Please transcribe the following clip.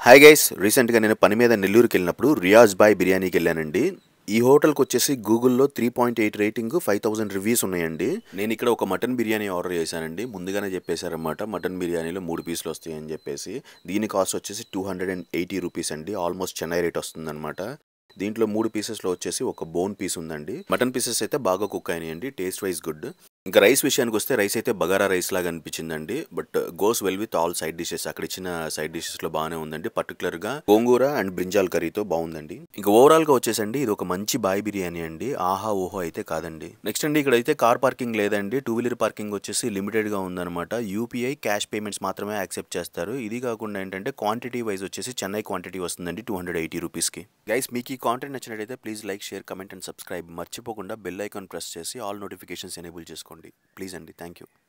hi guys రీసెంట్గా నేను పని మీద నెల్లూరుకి వెళ్ళినప్పుడు రియాజ్ బాయ్ బిర్యానీకి వెళ్ళానండి ఈ హోటల్కి వచ్చేసి గూగుల్లో three point eight rating five thousand reviews ఉన్నాయండి నేను ఇక్కడ ఒక మటన్ బిర్యానీ ఆర్డర్ చేశానండి ముందుగానే చెప్పేశారన్నమాట మటన్ బిర్యానీలో మూడు పీసులు వస్తాయని చెప్పేసి దీని కాస్ట్ వచ్చేసి two hundred and eighty rupees అండి ఆల్మోస్ట్ చెన్నై రేట్ వస్తుందన్నమాట దీంట్లో మూడు పీసెస్లో వచ్చేసి ఒక బోన్ పీస్ ఉందండి మటన్ పీసెస్ అయితే బాగా కుక్ అయినాయండి టేస్ట్ వైజ్ గుడ్ ఇంకా రైస్ విషయానికి వస్తే రైస్ అయితే బగారా రైస్ లాగా అనిపించిందండి but goes well with all side dishes అక్కడ ఇచ్చిన సైడ్ డిషెస్ లో బాగానే ఉందండి పర్టికులర్ గా గోంగూర అండ్ బ్రింజాల్ కర్రీతో బాగుందండి ఇంకా ఓవరాల్ గా వచ్చేసండి ఇది ఒక మంచి బాయ్ బిర్యానీ అండి ఆహా ఓహో అయితే కాదండి నెక్స్ట్ అండి ఇక్కడ అయితే కార్ పార్కింగ్ లేదండి టూ వీలర్ పార్కింగ్ వచ్చేసి లిమిటెడ్ గా ఉందన్నమాట యూపీఐ క్యాష్ పేమెంట్స్ మాత్రమే యాక్సెప్ట్ చేస్తారు ఇది కాకుండా ఏంటంటే క్వాంటిటీ వైజ్ వచ్చేసి చెన్నై క్వాంటిటీ వస్తుందండి టూ హండ్రెడ్ ఎయిటీ రూపీస్ కి గైస్ మీకు ఈ కాంటెంట్ నచ్చినట్టయితే please like share comment and subscribe మర్చిపోకుండా బెల్ ఐకాన్ ప్రెస్ చేసి ఆల్ నోటిఫికేషన్స్ ఎనేబుల్ చేసుకోండి ప్లీజ్ అండి థ్యాంక్ యూ